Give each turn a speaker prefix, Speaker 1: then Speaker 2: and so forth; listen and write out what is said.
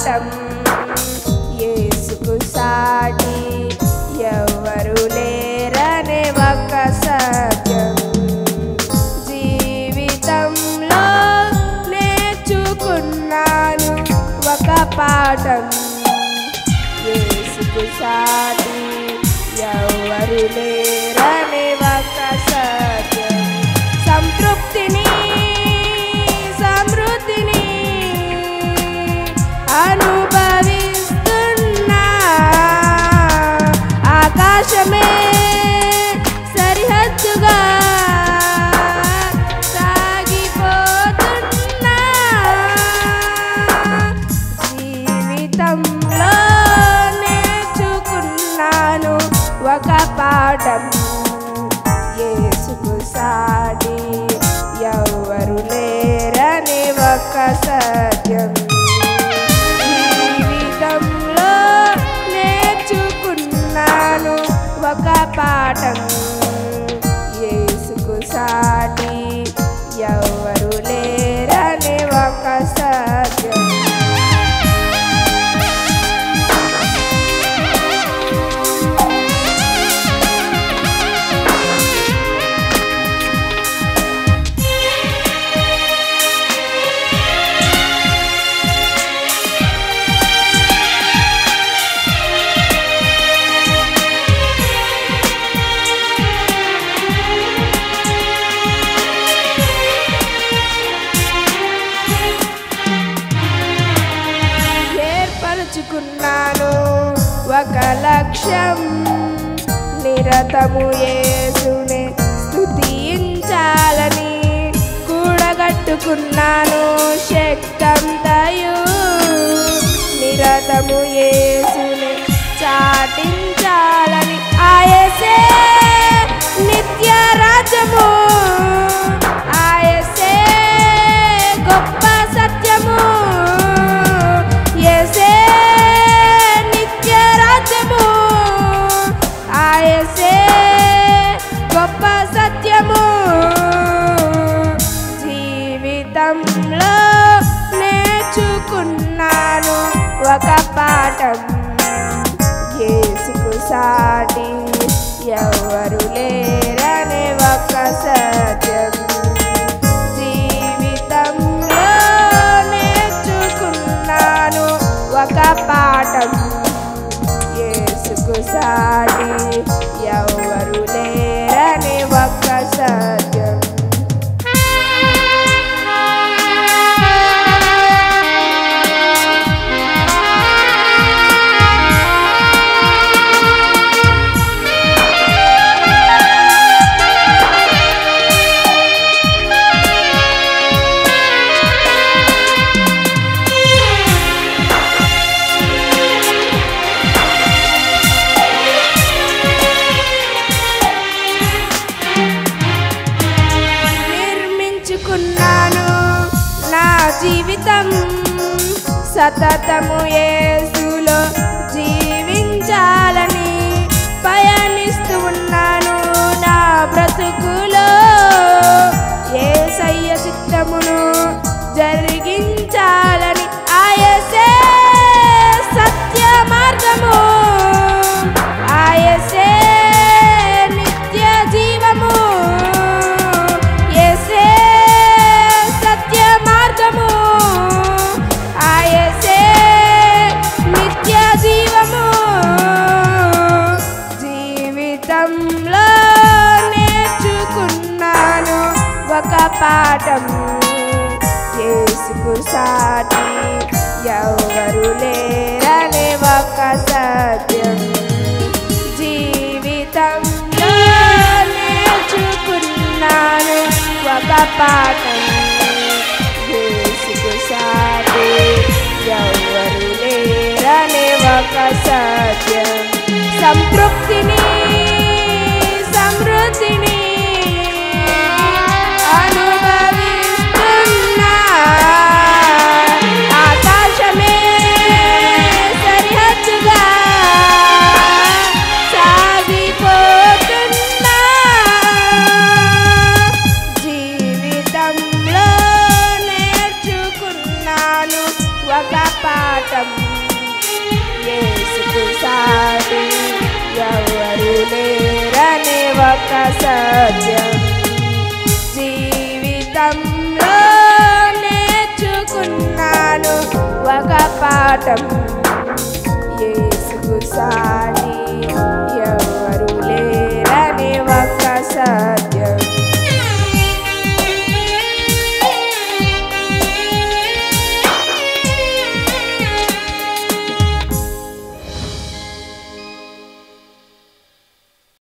Speaker 1: పాఠం యేసుకు సాటి ఎవరు లేరనే ఒక సత్యం జీవితంలో నేర్చుకున్నాను ఒక పాఠం యేసుకు సాటి ఎవరు లేరనే ఒక సత్యం సంతృప్తిని సమృద్ధిని అనుభవిస్తున్నా ఆకాశమే సరిహద్దుగా సాగిపోతున్నా జీవితంలో నేర్చుకున్నాను ఒక పాఠం యేసుకు సాటి ఎవరు లేరని ఒక సత్యం జీవితంలో నేర్చుకున్నాను ఒక పాఠం యేసుకు సాటి ఎవరు లేరని ఒక సత్యం ఏర్పరచుకున్నాను ఒక లక్ష్యం నిరతము యేసునే స్తుతించాలని కూడగట్టుకున్నాను శక్తంతయు నిరతము యేసునే చాటించాలని ఆయసే నిత్య రాజ్యము ఆయసే గొప్ప సత్యము యేసే నిత్య రాజ్యము ఆయసే గొప్ప సత్యము జీవితంలో నేర్చుకున్నాను ఒక పాఠం యేసుకు సాటి ఎవరు లేరనే ఒక సత్యం జీవితంలో నేర్చుకున్నాను ఒక పాఠం యేసుకు సాటి ఎవరు లేరని ఒక సత్యం నిర్మించుకున్నాను నా జీవితం సతతము యేసులో జీవించాలని పయనిస్తూ ఉన్నాను నా బ్రతుకులో ఏసయ్య చిత్తమును జరిగించాలని ఆయసే సత్య మార్గము ఆయసే నిత్య జీవము యేసే సత్య మార్గము ఆయసే నిత్య జీవము జీవితంలో నేర్చుకున్నాను ఒక పాఠం యేసుకు సాటి ఎవరు లేరనే ఒక సత్యం జీవితంలో నేర్చుకున్నాను ఒక పాఠం యేసుకు సాటి ఎవరు లేరనే ఒక సత్యం సంతృప్తిని సమృద్ధిని అనుభవిస్తున్నా ఆకాశమే సరిహద్దుగా సాగిపోతున్నా జీవితంలో నేర్చుకున్నాను ఒక పాఠం ఒక సత్యం జీవితంలో నేర్చుకున్నాను ఒక పాఠం యేసుకు సాటి